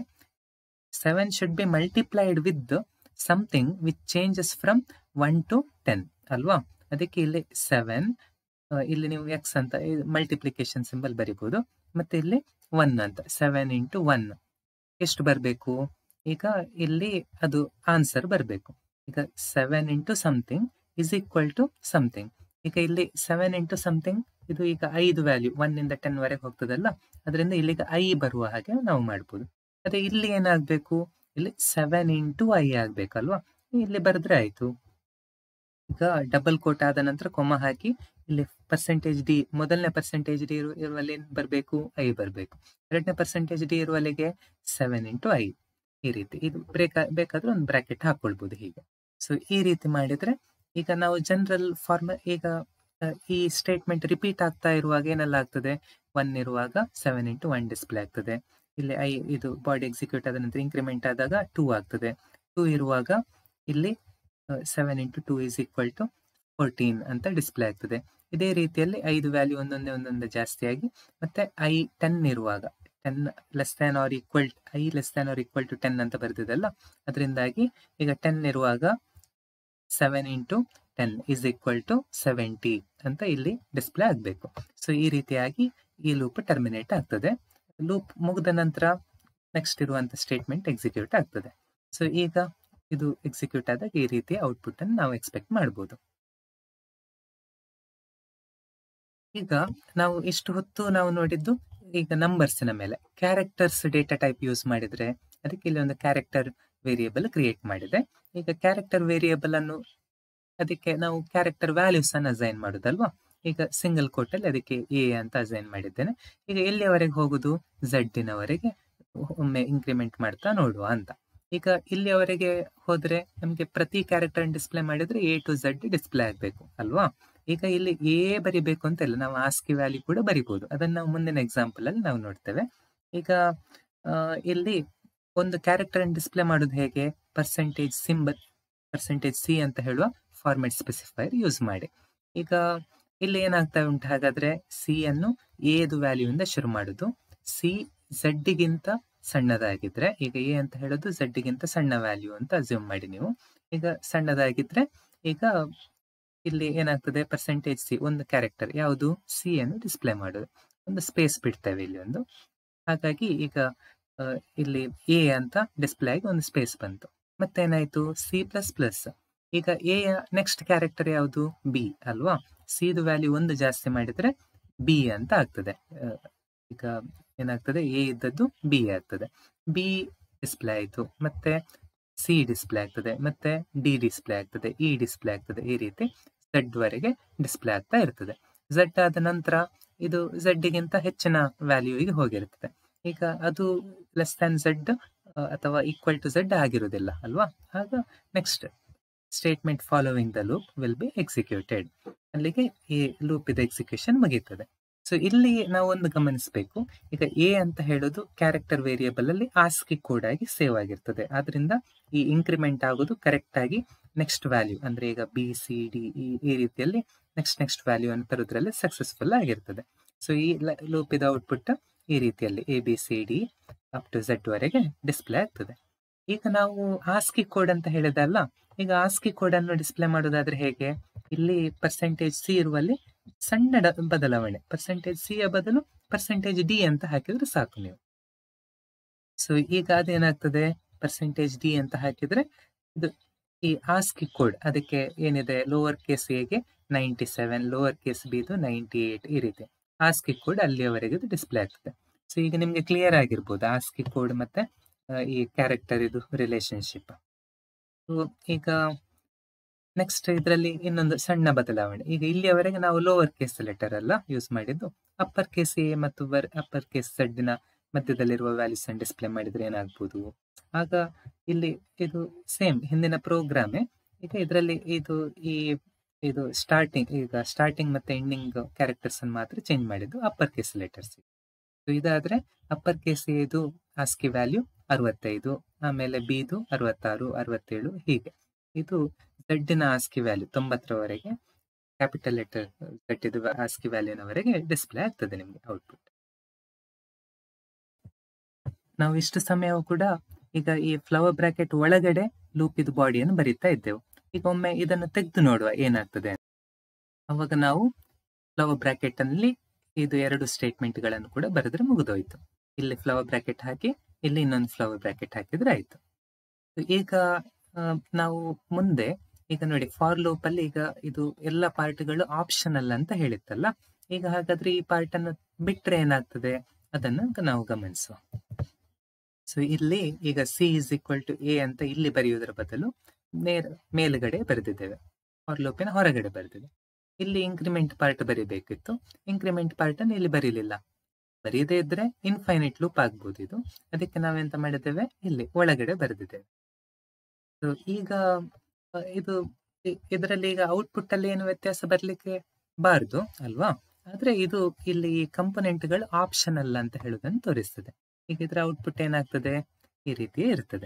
Speaker 1: seven should be multiplied with something which changes from one to ten ಅಲ್ವಾ ಅದಕ್ಕೆ ಇಲ್ಲಿ ಸೆವೆನ್ ಇಲ್ಲಿ ನೀವು ಎಕ್ಸ್ ಅಂತ ಮಲ್ಟಿಪ್ಲಿಕೇಶನ್ ಸಿಂಬಲ್ ಬರಿಬಹುದು ಮತ್ತೆ ಇಲ್ಲಿ ಒನ್ ಅಂತ ಸೆವೆನ್ ಇಂಟು ಒನ್ ಎಷ್ಟು ಬರಬೇಕು ಈಗ ಇಲ್ಲಿ ಅದು ಆನ್ಸರ್ ಬರಬೇಕು ಈಗ seven into something is equal to something ಈಗ ಇಲ್ಲಿ ಸೆವೆನ್ ಇಂಟು ಸಮಥಿಂಗ್ ಇದು ಈಗ ಐದು ವ್ಯಾಲ್ಯೂ ಒನ್ ಇಂದ ಟೆನ್ ವರೆಗೆ ಹೋಗ್ತದಲ್ಲ ಅದರಿಂದ ಇಲ್ಲಿಗೆ ಐ ಬರುವ ಹಾಗೆ ನಾವು ಮಾಡ್ಬೋದು ಅದೇ ಇಲ್ಲಿ ಏನಾಗಬೇಕು ಇಲ್ಲಿ ಸೆವೆನ್ ಇಂಟು ಐ ಆಗ್ಬೇಕಲ್ವಾ ಇಲ್ಲಿ ಬರೆದ್ರೆ ಆಯ್ತು ಈಗ ಡಬಲ್ ಕೋಟ್ ಆದ ನಂತರ ಕೊಮ್ಮ ಹಾಕಿ ಇಲ್ಲಿ ಪರ್ಸೆಂಟೇಜ್ ಡಿ ಮೊದಲನೇ ಪರ್ಸೆಂಟೇಜ್ ಡಿ ಇರುವಲ್ಲಿ ಬರಬೇಕು ಐ ಬರಬೇಕು ಎರಡನೇ ಪರ್ಸೆಂಟೇಜ್ ಡಿ ಇರುವಲ್ಲಿಗೆ ಸೆವೆನ್ ಇಂಟು ಐ ಈ ರೀತಿ ಇದು ಬ್ರೇಕ್ ಬೇಕಾದ್ರೆ ಒಂದು ಬ್ರಾಕೆಟ್ ಹಾಕೊಳ್ಬಹುದು ಹೀಗೆ ಸೊ ಈ ರೀತಿ ಮಾಡಿದ್ರೆ ಈಗ ನಾವು ಜನರಲ್ ಫಾರ್ಮ ಈಗ ಈ ಸ್ಟೇಟ್ಮೆಂಟ್ ರಿಪೀಟ್ ಆಗ್ತಾ ಇರುವಾಗ ಏನೆಲ್ಲ ಆಗ್ತದೆ ಒನ್ ಇರುವಾಗ ಸೆವೆನ್ ಇಂಟು ಒನ್ ಡಿಸ್ಪ್ಲೇ ಆಗ್ತದೆ ಇಲ್ಲಿ ಐ ಇದು ಬಾಡಿ ಎಕ್ಸಿಕ್ಯೂಟ್ ಆದ ನಂತರ ಇಂಕ್ರಿಮೆಂಟ್ ಆದಾಗ ಟೂ ಆಗ್ತದೆ ಟೂ ಇರುವಾಗ ಇಲ್ಲಿ seven into two is equal to fourteen ಅಂತ ಡಿಸ್ಪ್ಲೇ ಆಗ್ತದೆ ಇದೇ ರೀತಿಯಲ್ಲಿ ಐದು ವ್ಯಾಲ್ಯೂ ಒಂದೊಂದೇ ಒಂದೊಂದೇ ಜಾಸ್ತಿಯಾಗಿ ಮತ್ತೆ ಐ ಟೆನ್ ಇರುವಾಗ ten less than or equal i less than or equal to ten ಅಂತ ಬರ್ತಿದೆಲ್ಲ ಅದರಿಂದಾಗಿ ಈಗ ಟೆನ್ ಇರುವಾಗ seven into ten is equal to seventy ಅಂತ ಇಲ್ಲಿ ಡಿಸ್ಪ್ಲೇ ಆಗಬೇಕು ಸೊ ಈ ರೀತಿಯಾಗಿ ಈ ಲೂಪ್ ಟರ್ಮಿನೇಟ್ ಆಗ್ತದೆ ಲೂಪ್ ಮುಗಿದ ನಂತರ ನೆಕ್ಸ್ಟ್ ಇರುವಂತ ಸ್ಟೇಟ್ಮೆಂಟ್ ಎಕ್ಸಿಕ್ಯೂಟ್ ಆಗ್ತದೆ ಸೊ ಈಗ ಇದು ಎಕ್ಸಿಕ್ಯೂಟ್ ಆದಾಗ ಈ ರೀತಿಯ ಔಟ್ಪುಟ್ ಅನ್ನು ನಾವು ಎಕ್ಸ್ಪೆಕ್ಟ್ ಮಾಡಬಹುದು ಈಗ ನಾವು ಇಷ್ಟು ಹೊತ್ತು ನಾವು ನೋಡಿದ್ದು ಈಗ ನಂಬರ್ಸಿನ ಮೇಲೆ ಕ್ಯಾರೆಕ್ಟರ್ಸ್ ಡೇಟಾ ಟೈಪ್ ಯೂಸ್ ಮಾಡಿದ್ರೆ ಅದಕ್ಕೆ ಇಲ್ಲಿ ಒಂದು ಕ್ಯಾರೆಕ್ಟರ್ ವೇರಿಯೇಬಲ್ ಕ್ರಿಯೇಟ್ ಮಾಡಿದೆ ಈಗ ಕ್ಯಾರೆಕ್ಟರ್ ವೇರಿಯೇಬಲ್ ಅನ್ನು ಅದಕ್ಕೆ ನಾವು ಕ್ಯಾರೆಕ್ಟರ್ ವ್ಯಾಲ್ಯೂಸ್ ಅನ್ನು ಅಸೈನ್ ಮಾಡುದಲ್ವಾ ಈಗ ಸಿಂಗಲ್ ಕೋಟಲ್ಲಿ ಅದಕ್ಕೆ ಎ ಅಂತ ಅಸೈನ್ ಮಾಡಿದ್ದೇನೆ ಈಗ ಎಲ್ಲಿಯವರೆಗೆ ಹೋಗುದು ಝಡ್ಡಿನವರೆಗೆ ಒಮ್ಮೆ ಇಂಕ್ರಿಮೆಂಟ್ ಮಾಡ್ತಾ ನೋಡುವ ಅಂತ ಈಗ ಇಲ್ಲಿಯವರೆಗೆ ಹೋದ್ರೆ ನಮಗೆ ಪ್ರತಿ ಕ್ಯಾರೆಕ್ಟರ್ ಡಿಸ್ಪ್ಲೇ ಮಾಡಿದ್ರೆ ಎ ಟು ಝಡ್ ಡಿಸ್ಪ್ಲೇ ಆಗಬೇಕು ಅಲ್ವಾ ಈಗ ಇಲ್ಲಿ ಎ ಬರಿಬೇಕು ಅಂತ ಇಲ್ಲ ನಾವು ಆಸ್ಕಿ ವ್ಯಾಲ್ಯೂ ಕೂಡ ಬರಿಬಹುದು ಅದನ್ನ ನಾವು ಮುಂದಿನ ಎಕ್ಸಾಂಪಲ್ ಅಲ್ಲಿ ನಾವು ನೋಡ್ತೇವೆ ಈಗ ಇಲ್ಲಿ ಒಂದು ಕ್ಯಾರೆಕ್ಟರ್ ಡಿಸ್ಪ್ಲೇ ಮಾಡೋದು ಹೇಗೆ ಪರ್ಸೆಂಟೇಜ್ ಸಿಂಬಲ್ ಪರ್ಸೆಂಟೇಜ್ ಸಿ ಅಂತ ಹೇಳುವ ಫಾರ್ಮೆಟ್ ಸ್ಪೆಸಿಫೈರ್ ಯೂಸ್ ಮಾಡಿ ಈಗ ಇಲ್ಲಿ ಏನಾಗ್ತಾ ಉಂಟು ಹಾಗಾದ್ರೆ ಸಿ ಅನ್ನು ಎದು ವ್ಯಾಲ್ಯೂ ಇಂದ ಶುರು ಮಾಡುದು ಸಿ ಝಡ್ಡಿಗಿಂತ ಸಣ್ಣದಾಗಿದ್ರೆ ಈಗ ಎ ಅಂತ ಹೇಳೋದು ಝಡ್ಡಿಗಿಂತ ಸಣ್ಣ ವ್ಯಾಲ್ಯೂ ಅಂತ ಅಸ್ಯೂಮ್ ಮಾಡಿ ನೀವು ಈಗ ಸಣ್ಣದಾಗಿದ್ರೆ ಈಗ ಇಲ್ಲಿ ಏನಾಗ್ತದೆ ಪರ್ಸೆಂಟೇಜ್ ಸಿ ಒಂದು ಕ್ಯಾರೆಕ್ಟರ್ ಯಾವುದು ಸಿ ಅನ್ನು ಡಿಸ್ಪ್ಲೇ ಮಾಡೋದು ಒಂದು ಸ್ಪೇಸ್ ಬಿಡ್ತೇವೆ ಇಲ್ಲಿ ಒಂದು ಹಾಗಾಗಿ ಈಗ ಇಲ್ಲಿ ಎ ಅಂತ ಡಿಸ್ಪ್ಲೇ ಆಗಿ ಒಂದು ಸ್ಪೇಸ್ ಬಂತು ಮತ್ತೇನಾಯ್ತು ಸಿ ಪ್ಲಸ್ ಪ್ಲಸ್ ಈಗ ಎ ನೆಕ್ಸ್ಟ್ ಕ್ಯಾರೆಕ್ಟರ್ ಯಾವುದು ಬಿ ಅಲ್ವಾ ಸಿದು ವ್ಯಾಲ್ಯೂ ಒಂದು ಜಾಸ್ತಿ ಮಾಡಿದ್ರೆ ಬಿ ಅಂತ ಆಗ್ತದೆ ಈಗ ಏನಾಗ್ತದೆ ಎ ಇದ್ದದ್ದು ಬಿ ಆಗ್ತದೆ ಬಿ ಡಿಸ್ಪ್ಲೇ ಆಯ್ತು ಮತ್ತೆ ಸಿ ಡಿಸ್ಪ್ಲೇ ಆಗ್ತದೆ ಮತ್ತೆ ಡಿ ಡಿಸ್ಪ್ಲೇ ಆಗ್ತದೆ ಇ ಡಿಸ್ಪ್ಲೇ ಆಗ್ತದೆ ಈ ರೀತಿ ಝಡ್ ವರೆಗೆ ಡಿಸ್ಪ್ಲೇ ಆಗ್ತಾ ಇರ್ತದೆ ಝಡ್ ಆದ ನಂತರ ಇದು ಝಡ್ಗಿಂತ ಹೆಚ್ಚಿನ ವ್ಯಾಲ್ಯೂಗೆ ಹೋಗಿರ್ತದೆ ಈಗ ಅದು ಲೆಸ್ ದ್ಯಾನ್ ಝಡ್ ಅಥವಾ ಈಕ್ವಲ್ ಟು ಝಡ್ ಆಗಿರೋದಿಲ್ಲ ಅಲ್ವಾ ಆಗ next statement following the loop will be executed ಅಲ್ಲಿಗೆ ಈ ಲೂಪ್ ಇದು ಎಕ್ಸಿಕ್ಯೂಷನ್ ಮುಗೀತದೆ ಸೊ ಇಲ್ಲಿ ನಾವು ಒಂದು ಗಮನಿಸಬೇಕು ಈಗ ಎ ಅಂತ ಹೇಳೋದು ಕ್ಯಾರೆಕ್ಟರ್ ವೇರಿಯೇಬಲ್ ಅಲ್ಲಿ ಆಸ್ಕಿ ಕೋಡ್ ಆಗಿ ಸೇವ್ ಆಗಿರ್ತದೆ ಆದ್ರಿಂದ ಈ ಇನ್ಕ್ರಿಮೆಂಟ್ ಆಗೋದು ಕರೆಕ್ಟ್ ಆಗಿ ನೆಕ್ಸ್ಟ್ ವ್ಯಾಲ್ಯೂ ಅಂದ್ರೆ ಈಗ ಬಿ ಸಿ ಡಿ ಈ ಈ ರೀತಿಯಲ್ಲಿ ನೆಕ್ಸ್ಟ್ ನೆಕ್ಸ್ಟ್ ವ್ಯಾಲ್ಯೂ ಅನ್ನು ತರೋದ್ರಲ್ಲಿ ಸಕ್ಸಸ್ಫುಲ್ ಆಗಿರ್ತದೆ ಸೊ ಈ ಲೂಪ್ ಇದು ಔಟ್ಪುಟ್ ಈ ರೀತಿಯಲ್ಲಿ a b c d up to z ವರೆಗೆ ಡಿಸ್ಪ್ಲೇ ಆಗ್ತದೆ ಈಗ ನಾವು ಆಸ್ಕಿ ಕೋಡ್ ಅಂತ ಹೇಳಿದಲ್ಲ ಈಗ ಆಸ್ಕಿ ಕೋಡ್ ಅನ್ನು ಡಿಸ್ಪ್ಲೇ ಮಾಡೋದಾದ್ರೆ ಹೇಗೆ ಇಲ್ಲಿ ಪರ್ಸೆಂಟೇಜ್ ಸಿ ಇರುವಲ್ಲಿ ಸಣ್ಣ ಡ- ಬದಲಾವಣೆ ಪರ್ಸೆಂಟೇಜ್ ಸಿ ಯ ಬದಲು ಪರ್ಸೆಂಟೇಜ್ ಡಿ ಅಂತ ಹಾಕಿದ್ರೆ ಸಾಕು ನೀವು ಸೊ ಈಗ ಅದೇನಾಗ್ತದೆ ಪರ್ಸೆಂಟೇಜ್ ಡಿ ಅಂತ ಹಾಕಿದ್ರೆ ಇದು ಈ ಆಸ್ಕಿ ಕೋಡ್ ಅದಕ್ಕೆ ಏನಿದೆ ಲೋವರ್ ಕೇಸ್ ಎಗೆ ನೈಂಟಿ ಸೆವೆನ್ ಲೋವರ್ ಕೇಸ್ ಬಿದು ನೈಂಟಿ ಏಟ್ ಈ ರೀತಿ ಆಸ್ಕಿ ಕೋಡ್ ಅಲ್ಲಿಯವರೆಗೆ ಡಿಸ್ಪ್ಲೇ ಆಗ್ತದೆ ಸೊ ಈಗ ನಿಮ್ಗೆ ಕ್ಲಿಯರ್ ಆಗಿರ್ಬೋದು ಆಸ್ಕಿ ಕೋಡ್ ಮತ್ತೆ ಆ, ಈ ಕ್ಯಾರೆಕ್ಟರ್ ಇದು ರಿಲೇಶನ್ಶಿಪ್ ಈಗ ನೆಕ್ಸ್ಟ್ ಇದರಲ್ಲಿ ಇನ್ನೊಂದು ಸಣ್ಣ ಬದಲಾವಣೆ ಈಗ ಇಲ್ಲಿಯವರೆಗೆ ನಾವು ಲೋವರ್ ಕೇಸ್ ಲೆಟರ್ ಅಲ್ಲ ಯೂಸ್ ಮಾಡಿದ್ದು ಅಪ್ಪರ್ ಕೇಸ್ ಎ ಮತ್ತು ಅಪ್ಪರ್ ಕೇಸ್ ನ ಮಧ್ಯದಲ್ಲಿರುವ ವ್ಯಾಲ್ಯೂಸ್ ಅನ್ನು ಡಿಸ್ಪ್ಲೇ ಮಾಡಿದ್ರೆ ಏನಾಗ್ಬೋದು ಆಗ ಇಲ್ಲಿ ಇದು ಸೇಮ್ ಹಿಂದಿನ ಪ್ರೋಗ್ರಾಮೇ ಈಗ ಇದರಲ್ಲಿ ಇದು ಈ ಇದು ಸ್ಟಾರ್ಟಿಂಗ್ ಈಗ ಸ್ಟಾರ್ಟಿಂಗ್ ಮತ್ತೆ ಎಂಡಿಂಗ್ ಕ್ಯಾರೆಕ್ಟರ್ಸ್ ಅನ್ನು ಮಾತ್ರ ಚೇಂಜ್ ಮಾಡಿದ್ದು ಅಪ್ಪರ್ ಕೇಸ್ ಲೆಟರ್ಸ್ ಇದಾದ್ರೆ ಅಪ್ಪರ್ ಕೇಸ್ ಇದು ಆಸ್ಕಿ ವ್ಯಾಲ್ಯೂ ಅರವತ್ತೈದು ಆಮೇಲೆ ಬಿದು ಅರವತ್ತಾರು ಅರವತ್ತೇಳು ಹೀಗೆ ಇದು ಝಡ್ಡಿನ ಆಸ್ಕಿ ವ್ಯಾಲ್ಯೂ ತೊಂಬತ್ತರವರೆಗೆ ಕ್ಯಾಪಿಟಲ್ ಲೆಟರ್ ಝಡ್ ಇದು ಆಸ್ಕಿ ವ್ಯಾಲ್ಯೂನವರೆಗೆ ಡಿಸ್ಪ್ಲೇ ಆಗ್ತದೆ ನಿಮಗೆ ಔಟ್ಪುಟ್ ನಾವು ಇಷ್ಟು ಸಮಯವೂ ಕೂಡ ಈಗ ಈ ಫ್ಲವರ್ ಬ್ರಾಕೆಟ್ ಒಳಗಡೆ ಲೂಪ್ ಇದು ಬಾಡಿಯನ್ನು ಬರೀತಾ ಇದ್ದೆವು ಈಗ ಒಮ್ಮೆ ಇದನ್ನು ತೆಗೆದು ನೋಡುವ ಏನಾಗ್ತದೆ ಅಂತ. ಅವಾಗ ನಾವು ಫ್ಲವರ್ ಬ್ರಾಕೆಟ್ ಅಲ್ಲಿ ಇದು ಎರಡು ಸ್ಟೇಟ್ಮೆಂಟ್ ಗಳನ್ನು ಕೂಡ ಬರೆದ್ರೆ ಮುಗಿದೋಯ್ತು ಇಲ್ಲಿ ಫ್ಲವರ್ ಬ್ರಾಕೆಟ್ ಹಾಕಿ ಇಲ್ಲಿ ಇನ್ನೊಂದು ಫ್ಲವರ್ ಬ್ರಾಕೆಟ್ ಹಾಕಿದ್ರೆ ಆಯ್ತು ಈಗ ಆ, ನಾವು ಮುಂದೆ ಈಗ ನೋಡಿ ಫಾರ್ ಲೂಪ್ ಅಲ್ಲಿ ಈಗ ಇದು ಎಲ್ಲ ಪಾರ್ಟ್ಗಳು ಆಪ್ಷನಲ್ ಅಂತ ಹೇಳಿತ್ತಲ್ಲ ಈಗ ಹಾಗಾದ್ರೆ ಈ ಪಾರ್ಟ್ ಅನ್ನು ಬಿಟ್ರೆ ಏನಾಗ್ತದೆ ಅದನ್ನು ನಾವು ಗಮನಿಸುವ ಸೊ ಇಲ್ಲಿ ಈಗ c is equal to a ಅಂತ ಇಲ್ಲಿ ಬರೆಯುವುದರ ಬದಲು ನೇರ ಮೇಲುಗಡೆ ಬರೆದಿದ್ದೇವೆ ಫಾರ್ ಲೂಪಿನ ಹೊರಗಡೆ ಬರೆದಿದೆ ಇಲ್ಲಿ ಇನ್ಕ್ರಿಮೆಂಟ್ ಪಾರ್ಟ್ ಬರೀಬೇಕಿತ್ತು ಇನ್ಕ್ರಿಮೆಂಟ್ ಪಾರ್ಟ್ ಅನ್ನು ಇಲ್ಲಿ ಬರೀಲಿಲ್ಲ ಬರೀದೇ ಇದ್ರೆ ಇನ್ಫೈನೈಟ್ ಲೂಪ್ ಆಗ್ಬೋದು ಇದು ಅದಕ್ಕೆ ನಾವೆಂತ ಮಾಡಿದ್ದೇವೆ ಇಲ್ಲಿ ಒಳಗಡೆ ಬರೆದಿದ್ದೇವೆ So, ಈಗ ಆ, ಇದು ಇ- ಇದರಲ್ಲಿ ಈಗ ಔಟ್ಪುಟ್ ಅಲ್ಲಿ ಏನು ವ್ಯತ್ಯಾಸ ಬರ್ಲಿಕ್ಕೆ ಬಾರ್ದು ಅಲ್ವಾ ಆದ್ರೆ ಇದು ಇಲ್ಲಿ ಈ ಕಂಪೋನೆಂಟ್ಗಳು ಆಪ್ಷನಲ್ ಅಂತ ಹೇಳುವುದನ್ನು ತೋರಿಸ್ತದೆ ಈಗ ಇದರ ಔಟ್ಪುಟ್ ಏನಾಗ್ತದೆ ಈ ರೀತಿಯೇ ಇರ್ತದೆ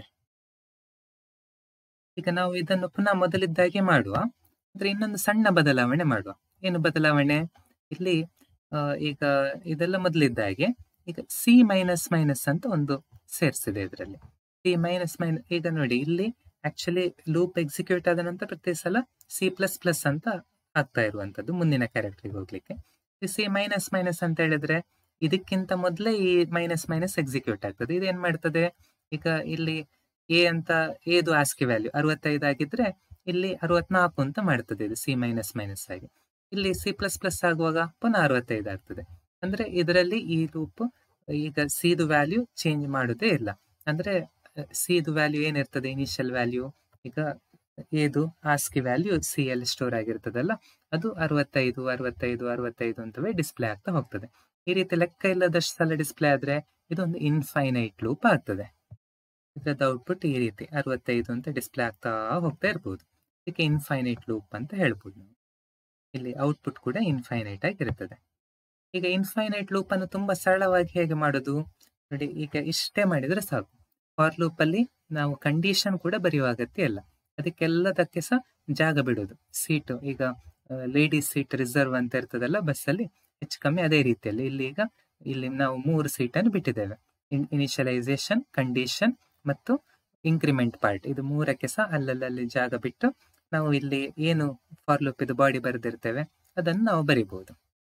Speaker 1: ಈಗ ನಾವು ಇದನ್ನು ಪುನಃ ಮೊದಲಿದ್ದಾಗೆ ಮಾಡುವ ಅಂದ್ರೆ ಇನ್ನೊಂದು ಸಣ್ಣ ಬದಲಾವಣೆ ಮಾಡುವ ಏನು ಬದಲಾವಣೆ ಇಲ್ಲಿ ಆ, ಈಗ ಇದೆಲ್ಲ ಮೊದಲಿದ್ದಾಗೆ ಈಗ ಸಿ ಮೈನಸ್ ಮೈನಸ್ ಅಂತ ಒಂದು ಸೇರಿಸಿದೆ ಇದರಲ್ಲಿ ಸಿ ಮೈನಸ್ ಮೈನಸ್ ಈಗ ನೋಡಿ ಇಲ್ಲಿ ಆಕ್ಚುಲಿ ಲೂಪ್ ಎಕ್ಸಿಕ್ಯೂಟ್ ಆದ ನಂತರ ಪ್ರತಿ ಸಲ ಸಿ ಪ್ಲಸ್ ಪ್ಲಸ್ ಅಂತ ಆಗ್ತಾ ಇರುವಂತದ್ದು ಮುಂದಿನ ಕ್ಯಾರೆಕ್ಟರ್ಗೆ ಹೋಗ್ಲಿಕ್ಕೆ ಸಿ ಮೈನಸ್ ಮೈನಸ್ ಅಂತ ಹೇಳಿದ್ರೆ ಇದಕ್ಕಿಂತ ಮೊದಲೇ ಈ ಮೈನಸ್ ಮೈನಸ್ ಎಕ್ಸಿಕ್ಯೂಟ್ ಆಗ್ತದೆ ಇದೇನ್ ಮಾಡ್ತದೆ ಈಗ ಇಲ್ಲಿ ಎ ಅಂತ ಎದು ಆಸ್ಕಿ ವ್ಯಾಲ್ಯೂ ಅರವತ್ತೈದು ಆಗಿದ್ರೆ ಇಲ್ಲಿ ಅರವತ್ನಾಲ್ಕು ಅಂತ ಮಾಡ್ತದೆ ಇದು ಸಿ ಮೈನಸ್ ಮೈನಸ್ ಆಗಿ ಇಲ್ಲಿ ಸಿ ಪ್ಲಸ್ ಪ್ಲಸ್ ಆಗುವಾಗ ಪುನಃ ಅರವತ್ತೈದು ಆಗ್ತದೆ ಅಂದ್ರೆ ಇದರಲ್ಲಿ ಈ ಲೂಪ್ ಈಗ ಸಿದು ವ್ಯಾಲ್ಯೂ ಚೇಂಜ್ ಮಾಡುದೇ ಇಲ್ಲ ಅಂದ್ರೆ ಸಿದು ವ್ಯಾಲ್ಯೂ ಏನಿರ್ತದೆ ಇನಿಷಿಯಲ್ ವ್ಯಾಲ್ಯೂ ಈಗ ಏದು ಆಸ್ಕಿ ವ್ಯಾಲ್ಯೂ ಸಿ ಅಲ್ಲಿ ಸ್ಟೋರ್ ಆಗಿರ್ತದಲ್ಲ ಅದು ಅರವತ್ತೈದು ಅರವತ್ತೈದು ಅರವತ್ತೈದು ಅಂತವೇ ಡಿಸ್ಪ್ಲೇ ಆಗ್ತಾ ಹೋಗ್ತದೆ ಈ ರೀತಿ ಲೆಕ್ಕ ಇಲ್ಲದಷ್ಟು ಸಲ ಡಿಸ್ಪ್ಲೇ ಆದ್ರೆ ಇದೊಂದು ಇನ್ಫೈನೈಟ್ ಲೂಪ್ ಆಗ್ತದೆ ಇದ್ರದ್ದು ಔಟ್ಪುಟ್ ಈ ರೀತಿ ಅರವತ್ತೈದು ಅಂತ ಡಿಸ್ಪ್ಲೇ ಆಗ್ತಾ ಹೋಗ್ತಾ ಇರ್ಬೋದು ಇದಕ್ಕೆ ಇನ್ಫೈನೈಟ್ ಲೂಪ್ ಅಂತ ಹೇಳ್ಬೋದು ನಾವು ಇಲ್ಲಿ ಔಟ್ಪುಟ್ ಕೂಡ ಇನ್ಫೈನೈಟ್ ಆಗಿರ್ತದೆ ಈಗ ಇನ್ಫೈನೈಟ್ ಲೂಪ್ ಅನ್ನು ತುಂಬಾ ಸರಳವಾಗಿ ಹೇಗೆ ಮಾಡೋದು ನೋಡಿ ಈಗ ಇಷ್ಟೇ ಮಾಡಿದ್ರೆ ಸಾಕು ಫಾರ್ ಲೂಪ್ ಅಲ್ಲಿ ನಾವು ಕಂಡೀಷನ್ ಕೂಡ ಬರೆಯುವ ಅಗತ್ಯ ಇಲ್ಲ ಅದಕ್ಕೆಲ್ಲದಕ್ಕೆ ಸಹ ಜಾಗ ಬಿಡೋದು ಸೀಟ್ ಈಗ ಲೇಡೀಸ್ ಸೀಟ್ ರಿಸರ್ವ್ ಅಂತ ಇರ್ತದಲ್ಲ ಬಸ್ಸಲ್ಲಿ ಹೆಚ್ಚು ಕಮ್ಮಿ ಅದೇ ರೀತಿಯಲ್ಲಿ ಇಲ್ಲಿ ಈಗ ಇಲ್ಲಿ ನಾವು ಮೂರು ಸೀಟ್ ಅನ್ನು ಬಿಟ್ಟಿದ್ದೇವೆ ಇನಿಷಿಯಲೈಸೇಷನ್ ಕಂಡೀಷನ್ ಮತ್ತು ಇನ್ಕ್ರಿಮೆಂಟ್ ಪಾರ್ಟ್ ಇದು ಮೂರಕ್ಕೆ ಸಹ ಅಲ್ಲಲ್ಲಿ ಜಾಗ ಬಿಟ್ಟು ನಾವು ಇಲ್ಲಿ ಏನು ಫಾರ್ ಲೂಪ್ ಇದು ಬಾಡಿ ಬರೆದಿರ್ತೇವೆ ಅದನ್ನು ನಾವು ಬರಿಬಹುದು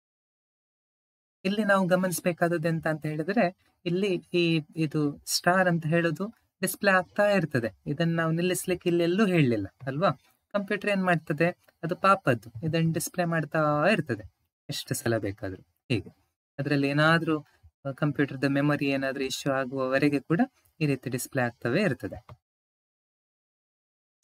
Speaker 1: ಇಲ್ಲಿ ನಾವು ಗಮನಿಸಬೇಕಾದದ್ದು ಎಂತ ಅಂತ ಹೇಳಿದ್ರೆ ಇಲ್ಲಿ ಈ ಇದು ಸ್ಟಾರ್ ಅಂತ ಹೇಳೋದು ಡಿಸ್ಪ್ಲೇ ಆಗ್ತಾ ಇರ್ತದೆ ಇದನ್ನ ನಾವು ನಿಲ್ಲಿಸ್ಲಿಕ್ಕೆ ಇಲ್ಲೆಲ್ಲೂ ಹೇಳಲಿಲ್ಲ ಅಲ್ವಾ ಕಂಪ್ಯೂಟರ್ ಏನ್ ಮಾಡ್ತದೆ ಅದು ಪಾಪದ್ದು ಇದನ್ನ ಡಿಸ್ಪ್ಲೇ ಮಾಡ್ತಾ ಇರ್ತದೆ ಎಷ್ಟು ಸಲ ಬೇಕಾದ್ರೂ ಹೀಗೆ ಅದರಲ್ಲಿ ಏನಾದ್ರೂ ಕಂಪ್ಯೂಟರ್ದ ಮೆಮೊರಿ ಏನಾದ್ರೂ ಇಶ್ಯೂ ಆಗುವವರೆಗೆ ಕೂಡ ಈ ರೀತಿ ಡಿಸ್ಪ್ಲೇ ಆಗ್ತವೇ ಇರ್ತದೆ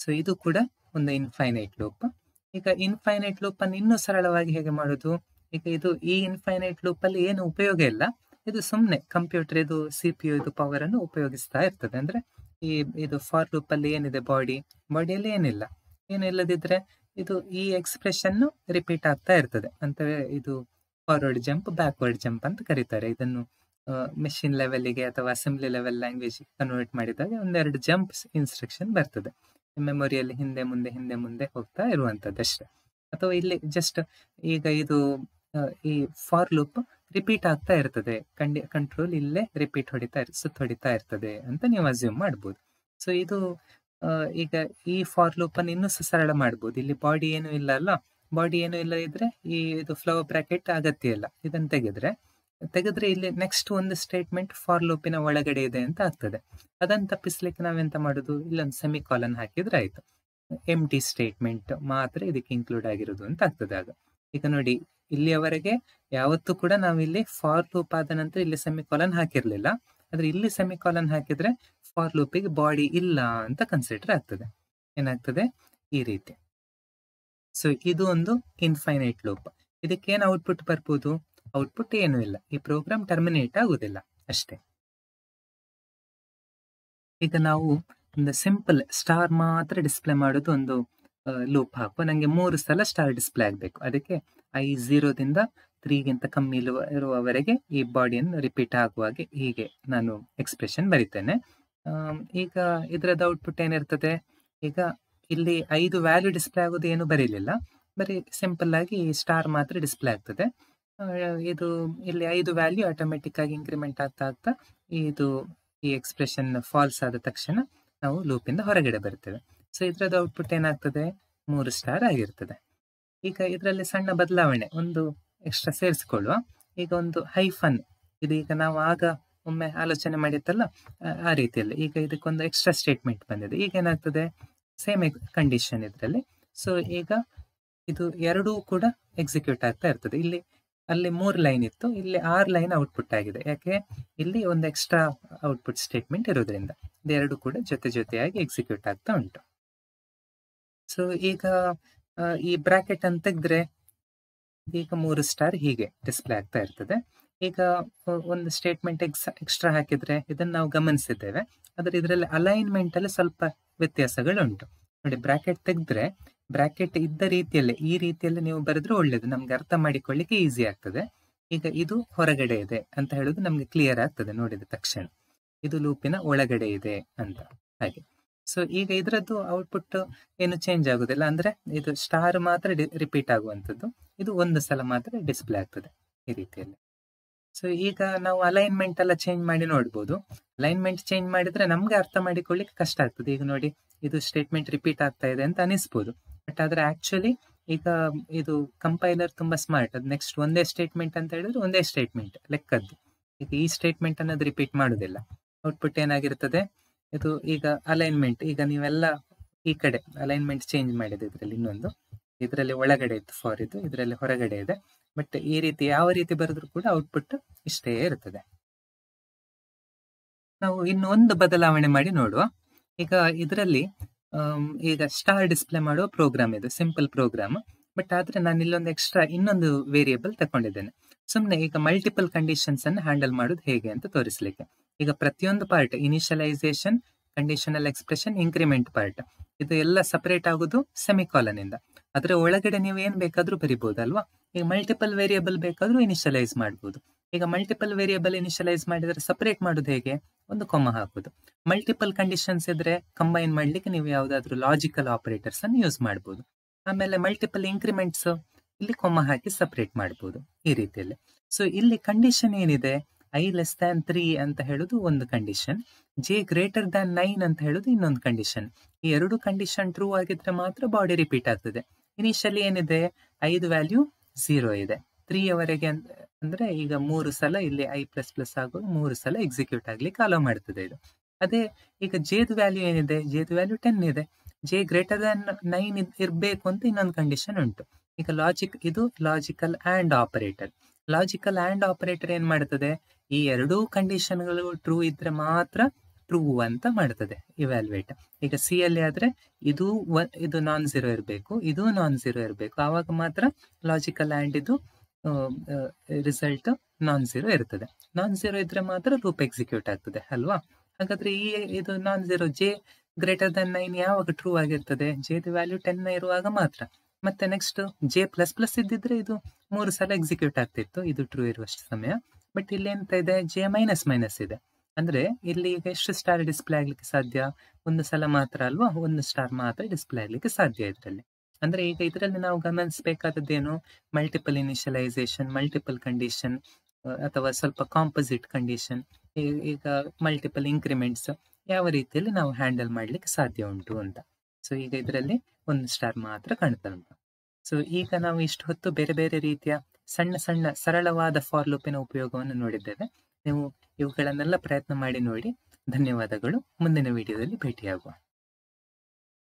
Speaker 1: ಸೊ ಇದು ಕೂಡ ಒಂದು ಇನ್ಫೈನೈಟ್ ಲೂಪ್ ಈಗ ಇನ್ಫೈನೈಟ್ ಲೂಪ್ ಅನ್ನು ಇನ್ನೂ ಸರಳವಾಗಿ ಹೇಗೆ ಮಾಡೋದು ಈಗ ಇದು ಈ ಇನ್ಫೈನೈಟ್ ಲೂಪ್ ಅಲ್ಲಿ ಏನು ಉಪಯೋಗ ಇಲ್ಲ ಇದು ಸುಮ್ಮನೆ ಕಂಪ್ಯೂಟರ್ ಇದು ಸಿ ಪಿ ಯು ಇದು ಪವರ್ ಅನ್ನು ಉಪಯೋಗಿಸ್ತಾ ಇರ್ತದೆ ಅಂದ್ರೆ ಈ ಇದು ಫಾರ್ ಲೂಪ್ ಅಲ್ಲಿ ಏನಿದೆ ಬಾಡಿ ಬಾಡಿಯಲ್ಲಿ ಏನಿಲ್ಲ ಏನು ಇಲ್ಲದಿದ್ರೆ ಇದು ಈ ಎಕ್ಸ್ಪ್ರೆಷನ್ ರಿಪೀಟ್ ಆಗ್ತಾ ಇರ್ತದೆ ಅಂತ ಇದು ಫಾರ್ವರ್ಡ್ ಜಂಪ್ ಬ್ಯಾಕ್ವರ್ಡ್ ಜಂಪ್ ಅಂತ ಕರೀತಾರೆ ಇದನ್ನು ಮೆಷಿನ್ ಲೆವೆಲ್ಗೆ ಅಥವಾ ಅಸೆಂಬ್ಲಿ ಲೆವೆಲ್ ಲ್ಯಾಂಗ್ವೇಜ್ ಕನ್ವರ್ಟ್ ಮಾಡಿದಾಗ ಒಂದೆರಡು ಜಂಪ್ ಇನ್ಸ್ಟ್ರಕ್ಷನ್ ಬರ್ತದೆ ಮೆಮೊರಿಯಲ್ಲಿ ಹಿಂದೆ ಮುಂದೆ ಹಿಂದೆ ಮುಂದೆ ಹೋಗ್ತಾ ಇರುವಂತದ್ದು ಅಷ್ಟೇ ಅಥವಾ ಇಲ್ಲಿ ಜಸ್ಟ್ ಈಗ ಇದು ಈ ಫಾರ್ ಲೂಪ್ ರಿಪೀಟ್ ಆಗ್ತಾ ಇರ್ತದೆ ಕಂಡಿ ಕಂಟ್ರೋಲ್ ಇಲ್ಲೇ ರಿಪೀಟ್ ಹೊಡಿತಾ ಇರ್ ಸುತ್ತ ಹೊಡಿತಾ ಇರ್ತದೆ ಅಂತ ನೀವು ಅಸ್ಯೂಮ್ ಮಾಡ್ಬೋದು ಸೊ ಇದು ಈಗ ಈ ಫಾರ್ ಲೂಪ್ ಅನ್ನು ಇನ್ನೂ ಸರಳ ಮಾಡ್ಬೋದು ಇಲ್ಲಿ ಬಾಡಿ ಏನು ಇಲ್ಲ ಅಲ್ಲ ಬಾಡಿ ಏನು ಇಲ್ಲ ಇದ್ರೆ ಈ ಇದು ಫ್ಲವರ್ ಬ್ರಾಕೆಟ್ ಅಗತ್ಯ ಇಲ್ಲ ಇದನ್ನ ತೆಗೆದ್ರೆ ತೆಗೆದ್ರೆ ಇಲ್ಲಿ ನೆಕ್ಸ್ಟ್ ಒಂದು ಸ್ಟೇಟ್ಮೆಂಟ್ ಫಾರ್ ಲೂಪಿನ ಒಳಗಡೆ ಇದೆ ಅಂತ ಆಗ್ತದೆ ಅದನ್ನ ತಪ್ಪಿಸ್ಲಿಕ್ಕೆ ನಾವೆಂತ ಮಾಡುದು ಇಲ್ಲೊಂದು ಸೆಮಿ ಕಾಲನ್ ಹಾಕಿದ್ರೆ ಆಯ್ತು ಎಮ್ ಟಿ ಸ್ಟೇಟ್ಮೆಂಟ್ ಮಾತ್ರ ಇದಕ್ಕೆ ಇನ್ಕ್ಲೂಡ್ ಆಗಿರೋದು ಅಂತ ಆಗ್ತದೆ ಆಗ ಈಗ ನೋಡಿ ಇಲ್ಲಿಯವರೆಗೆ ಯಾವತ್ತೂ ಕೂಡ ನಾವು ಇಲ್ಲಿ ಫಾರ್ ಲೂಪ್ ಆದ ನಂತರ ಇಲ್ಲಿ ಸೆಮಿ ಕಾಲನ್ ಹಾಕಿರ್ಲಿಲ್ಲ ಆದ್ರೆ ಇಲ್ಲಿ ಸೆಮಿ ಕಾಲನ್ ಹಾಕಿದ್ರೆ ಫಾರ್ ಲೂಪಿಗೆ ಬಾಡಿ ಇಲ್ಲ ಅಂತ ಕನ್ಸಿಡರ್ ಆಗ್ತದೆ ಏನಾಗ್ತದೆ ಈ ರೀತಿ ಸೊ ಇದು ಒಂದು ಇನ್ಫೈನೈಟ್ ಲೂಪ್ ಇದಕ್ಕೆ ಏನು ಔಟ್ಪುಟ್ ಬರ್ಬೋದು ಔಟ್ಪುಟ್ ಏನು ಇಲ್ಲ ಈ ಪ್ರೋಗ್ರಾಮ್ ಟರ್ಮಿನೇಟ್ ಆಗುದಿಲ್ಲ ಅಷ್ಟೇ ಈಗ ನಾವು ಒಂದು ಸಿಂಪಲ್ ಸ್ಟಾರ್ ಮಾತ್ರ ಡಿಸ್ಪ್ಲೇ ಮಾಡೋದು ಒಂದು ಲೂಪ್ ಹಾಕುವ ನಂಗೆ ಮೂರು ಸಲ ಸ್ಟಾರ್ ಡಿಸ್ಪ್ಲೇ ಆಗಬೇಕು ಅದಕ್ಕೆ ಐ ಝೀರೋದಿಂದ ತ್ರೀಗಿಂತ ಕಮ್ಮಿ ಇರುವ ಇರುವವರೆಗೆ ಈ ಬಾಡಿಯನ್ನು ರಿಪೀಟ್ ಆಗುವಾಗೆ ಹೀಗೆ ನಾನು ಎಕ್ಸ್ಪ್ರೆಷನ್ ಬರಿತೇನೆ ಈಗ ಇದರದ ಔಟ್ಪುಟ್ ಏನಿರ್ತದೆ ಈಗ ಇಲ್ಲಿ ಐದು ವ್ಯಾಲ್ಯೂ ಡಿಸ್ಪ್ಲೇ ಆಗೋದು ಏನು ಬರೀಲಿಲ್ಲ ಬರೀ ಸಿಂಪಲ್ ಆಗಿ ಸ್ಟಾರ್ ಮಾತ್ರ ಡಿಸ್ಪ್ಲೇ ಆಗ್ತದೆ ಇದು ಇಲ್ಲಿ ಐದು ವ್ಯಾಲ್ಯೂ ಆಟೋಮೆಟಿಕ್ ಆಗಿ ಇಂಕ್ರಿಮೆಂಟ್ ಆಗ್ತಾ ಆಗ್ತಾ ಇದು ಈ ಎಕ್ಸ್ಪ್ರೆಷನ್ ಫಾಲ್ಸ್ ಆದ ತಕ್ಷಣ ನಾವು ಲೂಪಿಂದ ಹೊರಗಡೆ ಬರ್ತೇವೆ ಸೊ ಇದರದ ಔಟ್ಪುಟ್ ಏನಾಗ್ತದೆ ಮೂರು ಸ್ಟಾರ್ ಆಗಿರ್ತದೆ ಈಗ ಇದರಲ್ಲಿ ಸಣ್ಣ ಬದಲಾವಣೆ ಒಂದು ಎಕ್ಸ್ಟ್ರಾ ಸೇರಿಸಿಕೊಳ್ಳುವ ಈಗ ಒಂದು ಹೈಫನ್ ಇದು ಈಗ ನಾವು ಆಗ ಒಮ್ಮೆ ಆಲೋಚನೆ ಮಾಡಿತ್ತಲ್ಲ ಆ ರೀತಿಯಲ್ಲಿ ಈಗ ಇದಕ್ಕೊಂದು ಎಕ್ಸ್ಟ್ರಾ ಸ್ಟೇಟ್ಮೆಂಟ್ ಬಂದಿದೆ ಈಗ ಏನಾಗ್ತದೆ ಸೇಮ್ ಕಂಡೀಷನ್ ಇದರಲ್ಲಿ ಸೊ ಈಗ ಇದು ಎರಡೂ ಕೂಡ ಎಕ್ಸಿಕ್ಯೂಟ್ ಆಗ್ತಾ ಇರ್ತದೆ ಇಲ್ಲಿ ಅಲ್ಲಿ ಮೂರು ಲೈನ್ ಇತ್ತು ಇಲ್ಲಿ ಆರು ಲೈನ್ ಔಟ್ಪುಟ್ ಆಗಿದೆ ಯಾಕೆ ಇಲ್ಲಿ ಒಂದು ಎಕ್ಸ್ಟ್ರಾ ಔಟ್ಪುಟ್ ಸ್ಟೇಟ್ಮೆಂಟ್ ಇರೋದ್ರಿಂದ ಇದೆರಡು ಕೂಡ ಜೊತೆ ಜೊತೆಯಾಗಿ ಎಕ್ಸಿಕ್ಯೂಟ್ ಆಗ್ತಾ ಉಂಟು ಸೊ ಈಗ ಈ ಬ್ರಾಕೆಟ್ ಅಂತ ತೆಗೆದ್ರೆ ಈಗ ಮೂರು ಸ್ಟಾರ್ ಹೀಗೆ ಡಿಸ್ಪ್ಲೇ ಆಗ್ತಾ ಇರ್ತದೆ ಈಗ ಒಂದು ಸ್ಟೇಟ್ಮೆಂಟ್ ಎಕ್ಸ್ ಎಕ್ಸ್ಟ್ರಾ ಹಾಕಿದ್ರೆ ಇದನ್ನ ನಾವು ಗಮನಿಸಿದ್ದೇವೆ ಆದ್ರೆ ಇದರಲ್ಲಿ ಅಲೈನ್ಮೆಂಟ್ ಅಲ್ಲಿ ಸ್ವಲ್ಪ ವ್ಯತ್ಯಾಸಗಳುಂಟು ನೋಡಿ ಬ್ರಾಕೆಟ್ ತೆಗೆದ್ರೆ ಬ್ರಾಕೆಟ್ ಇದ್ದ ರೀತಿಯಲ್ಲೇ ಈ ರೀತಿಯಲ್ಲಿ ನೀವು ಬರೆದ್ರೆ ಒಳ್ಳೇದು ನಮ್ಗೆ ಅರ್ಥ ಮಾಡಿಕೊಳ್ಳಿಕ್ಕೆ ಈಸಿ ಆಗ್ತದೆ ಈಗ ಇದು ಹೊರಗಡೆ ಇದೆ ಅಂತ ಹೇಳುದು ನಮ್ಗೆ ಕ್ಲಿಯರ್ ಆಗ್ತದೆ ನೋಡಿದ ತಕ್ಷಣ ಇದು ಲೂಪಿನ ಒಳಗಡೆ ಇದೆ ಅಂತ ಹಾಗೆ ಸೊ ಈಗ ಇದರದ್ದು ಔಟ್ಪುಟ್ ಏನು ಚೇಂಜ್ ಆಗುದಿಲ್ಲ ಅಂದ್ರೆ ಇದು ಸ್ಟಾರ್ ಮಾತ್ರ ರಿಪೀಟ್ ಆಗುವಂಥದ್ದು ಇದು ಒಂದು ಸಲ ಮಾತ್ರ ಡಿಸ್ಪ್ಲೇ ಆಗ್ತದೆ ಈ ರೀತಿಯಲ್ಲಿ ಸೊ ಈಗ ನಾವು ಅಲೈನ್ಮೆಂಟ್ ಎಲ್ಲ ಚೇಂಜ್ ಮಾಡಿ ನೋಡ್ಬೋದು ಅಲೈನ್ಮೆಂಟ್ ಚೇಂಜ್ ಮಾಡಿದ್ರೆ ನಮ್ಗೆ ಅರ್ಥ ಮಾಡಿಕೊಳ್ಳಿಕ್ಕೆ ಕಷ್ಟ ಆಗ್ತದೆ ಈಗ ನೋಡಿ ಇದು ಸ್ಟೇಟ್ಮೆಂಟ್ ರಿಪೀಟ್ ಆಗ್ತಾ ಇದೆ ಅಂತ ಅನಿಸ್ಬೋದು ಬಟ್ ಆದ್ರೆ ಆಕ್ಚುಲಿ ಈಗ ಇದು ಕಂಪೈಲರ್ ತುಂಬಾ ಸ್ಮಾರ್ಟ್ ಅದು ನೆಕ್ಸ್ಟ್ ಒಂದೇ ಸ್ಟೇಟ್ಮೆಂಟ್ ಅಂತ ಹೇಳಿದ್ರೆ ಒಂದೇ ಸ್ಟೇಟ್ಮೆಂಟ್ ಲೆಕ್ಕದ್ದು ಈಗ ಈ ಸ್ಟೇಟ್ಮೆಂಟ್ ಅನ್ನೋದು ರಿಪೀಟ್ ಮಾಡುದಿಲ್ಲ ಔಟ್ಪುಟ್ ಏನಾಗಿರ್ತದೆ ಇದು ಈಗ ಅಲೈನ್ಮೆಂಟ್ ಈಗ ನೀವೆಲ್ಲ ಈ ಕಡೆ ಅಲೈನ್ಮೆಂಟ್ ಚೇಂಜ್ ಮಾಡಿದೆ ಇದರಲ್ಲಿ ಇನ್ನೊಂದು ಇದರಲ್ಲಿ ಒಳಗಡೆ ಇತ್ತು ಫಾರ್ ಇದು ಇದರಲ್ಲಿ ಹೊರಗಡೆ ಇದೆ ಬಟ್ ಈ ರೀತಿ ಯಾವ ರೀತಿ ಬರೆದ್ರು ಕೂಡ ಔಟ್ಪುಟ್ ಇಷ್ಟೇ ಇರ್ತದೆ ನಾವು ಇನ್ನೊಂದು ಬದಲಾವಣೆ ಮಾಡಿ ನೋಡುವ ಈಗ ಇದರಲ್ಲಿ ಈಗ ಸ್ಟಾರ್ ಡಿಸ್ಪ್ಲೇ ಮಾಡುವ ಪ್ರೋಗ್ರಾಮ್ ಇದು ಸಿಂಪಲ್ ಪ್ರೋಗ್ರಾಮ್ ಬಟ್ ಆದ್ರೆ ನಾನು ಇಲ್ಲೊಂದು ಎಕ್ಸ್ಟ್ರಾ ಇನ್ನೊಂದು ವೇರಿಯೇಬಲ್ ತಗೊಂಡಿದ್ದೇನೆ ಸುಮ್ಮನೆ ಈಗ ಮಲ್ಟಿಪಲ್ ಕಂಡೀಷನ್ಸ್ ಅನ್ನು ಹ್ಯಾಂಡಲ್ ಮಾಡೋದು ಹೇಗೆ ಅಂತ ತೋರಿಸ್ಲಿಕ್ಕೆ ಈಗ ಪ್ರತಿಯೊಂದು part initialization conditional expression increment part ಇದು ಎಲ್ಲ ಸಪರೇಟ್ ಆಗೋದು ಸೆಮಿಕಾಲನ್ ಇಂದ ಅದರ ಒಳಗಡೆ ನೀವು ಏನ್ ಬೇಕಾದ್ರೂ ಬರಿಬಹುದಲ್ವಾ ಈಗ ಮಲ್ಟಿಪಲ್ ವೇರಿಯೇಬಲ್ ಬೇಕಾದ್ರೂ ಇನಿಷಿಯಲೈಸ್ ಮಾಡಬಹುದು ಈಗ ಮಲ್ಟಿಪಲ್ ವೇರಿಯೇಬಲ್ ಇನಿಷಿಯಲೈಸ್ ಮಾಡಿದ್ರೆ ಸಪರೇಟ್ ಮಾಡೋದು ಹೇಗೆ ಒಂದು ಕೊಮ್ಮ ಹಾಕುದು ಮಲ್ಟಿಪಲ್ ಕಂಡೀಷನ್ಸ್ ಇದ್ರೆ ಕಂಬೈನ್ ಮಾಡ್ಲಿಕ್ಕೆ ನೀವು ಯಾವ್ದಾದ್ರು ಲಾಜಿಕಲ್ ಆಪರೇಟರ್ಸ್ ಅನ್ನು ಯೂಸ್ ಮಾಡಬಹುದು ಆಮೇಲೆ ಮಲ್ಟಿಪಲ್ ಇಂಕ್ರಿಮೆಂಟ್ಸ್ ಇಲ್ಲಿ ಕೊಮ್ಮ ಹಾಕಿ ಸಪರೇಟ್ ಮಾಡಬಹುದು ಈ ರೀತಿಯಲ್ಲಿ ಸೊ ಇಲ್ಲಿ ಕಂಡೀಷನ್ ಏನಿದೆ ಐ ಲೆಸ್ ದ್ಯಾನ್ ತ್ರೀ ಅಂತ ಹೇಳುದು ಒಂದು condition j greater than nine ಅಂತ ಹೇಳುದು ಇನ್ನೊಂದು ಕಂಡೀಷನ್ ಈ ಎರಡು ಕಂಡೀಷನ್ ಟ್ರೂ ಆಗಿದ್ರೆ ಮಾತ್ರ ಬಾಡಿ ರಿಪೀಟ್ ಆಗ್ತದೆ ಇನಿಷಿಯಲಿ ಏನಿದೆ ಐದು ವ್ಯಾಲ್ಯೂ ಝೀರೋ ಇದೆ ತ್ರೀ ಅವರೆಗೆ ಅಂದ್ರೆ ಈಗ ಮೂರು ಸಲ ಇಲ್ಲಿ ಐ ಪ್ಲಸ್ ಪ್ಲಸ್ ಆಗೋದು ಮೂರು ಸಲ ಎಕ್ಸಿಕ್ಯೂಟ್ ಆಗ್ಲಿಕ್ಕೆ ಅಲೋ ಮಾಡ್ತದೆ ಇದು ಅದೇ ಈಗ ಜೇದ್ ವ್ಯಾಲ್ಯೂ ಏನಿದೆ ಜೇದ್ ವ್ಯಾಲ್ಯೂ ಟೆನ್ ಇದೆ ಜೆ ಗ್ರೇಟರ್ ದ್ಯಾನ್ ನೈನ್ ಇರಬೇಕು ಅಂತ ಇನ್ನೊಂದು ಕಂಡೀಷನ್ ಉಂಟು ಈಗ ಲಾಜಿಕ್ ಇದು logical and operator logical and operator ಏನ್ ಮಾಡ್ತದೆ ಈ ಎರಡೂ ಕಂಡೀಷನ್ಗಳು ಟ್ರೂ ಇದ್ರೆ ಮಾತ್ರ ಟ್ರೂ ಅಂತ ಮಾಡ್ತದೆ ಇವ್ಯಾಲ್ಯೂಯೇಟ್ ಈಗ ಸಿ ಅಲ್ಲಿ ಆದ್ರೆ ಇದು ಒ- ಇದು ನಾನ್ ಝೀರೋ ಇರಬೇಕು ಇದು ನಾನ್ ಝೀರೋ ಇರಬೇಕು ಆವಾಗ ಮಾತ್ರ ಲಾಜಿಕಲ್ ಆ್ಯಂಡ್ ಇದು ರಿಸಲ್ಟ್ ನಾನ್ ಝೀರೋ ಇರ್ತದೆ ನಾನ್ ಝೀರೋ ಇದ್ರೆ ಮಾತ್ರ ಲೂಪ್ ಎಕ್ಸಿಕ್ಯೂಟ್ ಆಗ್ತದೆ ಅಲ್ವಾ ಹಾಗಾದ್ರೆ ಈ ಇದು non zero j greater than nine ಯಾವಾಗ ಟ್ರೂ ಆಗಿರ್ತದೆ ಜೆದ ವ್ಯಾಲ್ಯೂ ಟೆನ್ ಇರುವಾಗ ಮಾತ್ರ ಮತ್ತೆ ನೆಕ್ಸ್ಟ್ ಜೆ ಪ್ಲಸ್ ಪ್ಲಸ್ ಇದ್ದಿದ್ರೆ ಇದು ಮೂರು ಸಲ ಎಕ್ಸಿಕ್ಯೂಟ್ ಆಗ್ತಿತ್ತು ಇದು ಟ್ರೂ ಇರುವಷ್ಟು ಸಮಯ ಬಟ್ ಇಲ್ಲಿ ಎಂತ ಇದೆ ಜೆ ಮೈನಸ್ ಮೈನಸ್ ಇದೆ ಅಂದ್ರೆ ಇಲ್ಲಿ ಈಗ ಎಷ್ಟು ಸ್ಟಾರ್ ಡಿಸ್ಪ್ಲೇ ಆಗ್ಲಿಕ್ಕೆ ಸಾಧ್ಯ ಒಂದು ಸಲ ಮಾತ್ರ ಅಲ್ವಾ ಒಂದು ಸ್ಟಾರ್ ಮಾತ್ರ ಡಿಸ್ಪ್ಲೇ ಆಗ್ಲಿಕ್ಕೆ ಸಾಧ್ಯ ಇದರಲ್ಲಿ ಅಂದ್ರೆ ಈಗ ಇದರಲ್ಲಿ ನಾವು ಗಮನಿಸಬೇಕಾದದ್ದೇನು ಮಲ್ಟಿಪಲ್ ಇನಿಷಿಯಲೈಸೇಷನ್ ಮಲ್ಟಿಪಲ್ ಕಂಡೀಷನ್ ಅಥವಾ ಸ್ವಲ್ಪ ಕಾಂಪೋಸಿಟ್ ಕಂಡೀಷನ್ ಈಗ ಮಲ್ಟಿಪಲ್ ಇಂಕ್ರಿಮೆಂಟ್ಸ್ ಯಾವ ರೀತಿಯಲ್ಲಿ ನಾವು ಹ್ಯಾಂಡಲ್ ಮಾಡ್ಲಿಕ್ಕೆ ಸಾಧ್ಯ ಉಂಟು ಅಂತ ಸೊ ಈಗ ಇದರಲ್ಲಿ ಒಂದು ಸ್ಟಾರ್ ಮಾತ್ರ ಕಾಣ್ತಾ ಉಂಟು ಸೊ ಈಗ ನಾವು ಇಷ್ಟು ಹೊತ್ತು ಬೇರೆ ಬೇರೆ ರೀತಿಯ ಸಣ್ಣ ಸಣ್ಣ ಸರಳವಾದ ಫಾರ್ ಲೂಪಿನ ಉಪಯೋಗವನ್ನು ನೋಡಿದ್ದೇವೆ ನೀವು ಇವುಗಳನ್ನೆಲ್ಲ ಪ್ರಯತ್ನ ಮಾಡಿ ನೋಡಿ ಧನ್ಯವಾದಗಳು ಮುಂದಿನ ವಿಡಿಯೋದಲ್ಲಿ ಭೇಟಿಯಾಗುವ